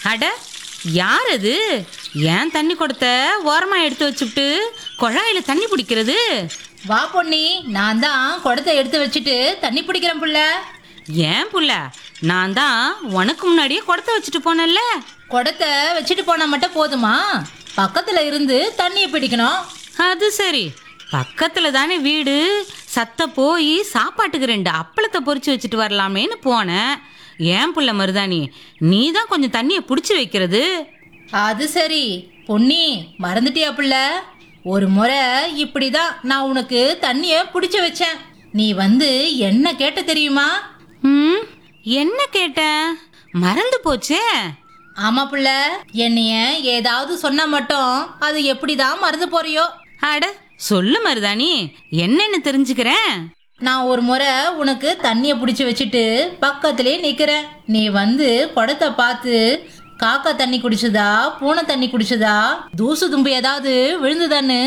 அட யார் அது ஏன் தண்ணி கொடுத்த ஓரமா எடுத்து வச்சுட்டு குழாயில தண்ணி பிடிக்கிறது வா பொன்னி நான் தான் குடத்தை எடுத்து வச்சுட்டு தண்ணி பிடிக்கிறேன் புள்ள ஏன் புள்ள நான் தான் உனக்கு முன்னாடியே குடத்தை வச்சுட்டு போனேன்ல குடத்தை வச்சுட்டு போனா மட்டும் போதுமா பக்கத்துல இருந்து தண்ணியை பிடிக்கணும் அது சரி பக்கத்துல தானே வீடு சத்த போய் சாப்பாட்டுக்கு ரெண்டு அப்பளத்தை பொரிச்சு வச்சுட்டு வரலாமேன்னு போனேன் ஏன் புள்ள மருதாணி நீ தான் கொஞ்சம் தண்ணியை பிடிச்சி வைக்கிறது அது சரி பொன்னி மறந்துட்டியா புள்ள ஒரு முறை இப்படிதான் நான் உனக்கு தண்ணியை பிடிச்சு வச்சேன் நீ வந்து என்ன கேட்ட தெரியுமா ம் என்ன கேட்டேன் மறந்து போச்சே ஆமா புள்ள என்னைய ஏதாவது சொன்னா மட்டும் அது எப்படிதான் மறந்து போறியோ அட சொல்லு மருதாணி என்னன்னு தெரிஞ்சுக்கிறேன் நான் ஒரு முறை உனக்கு தண்ணியை பிடிச்சி வச்சுட்டு பக்கத்திலே நிக்கிறேன் நீ வந்து குடத்தை பார்த்து காக்கா தண்ணி குடிச்சதா பூனை தண்ணி குடிச்சதா தூசு தும்பு ஏதாவது விழுந்துதான்னு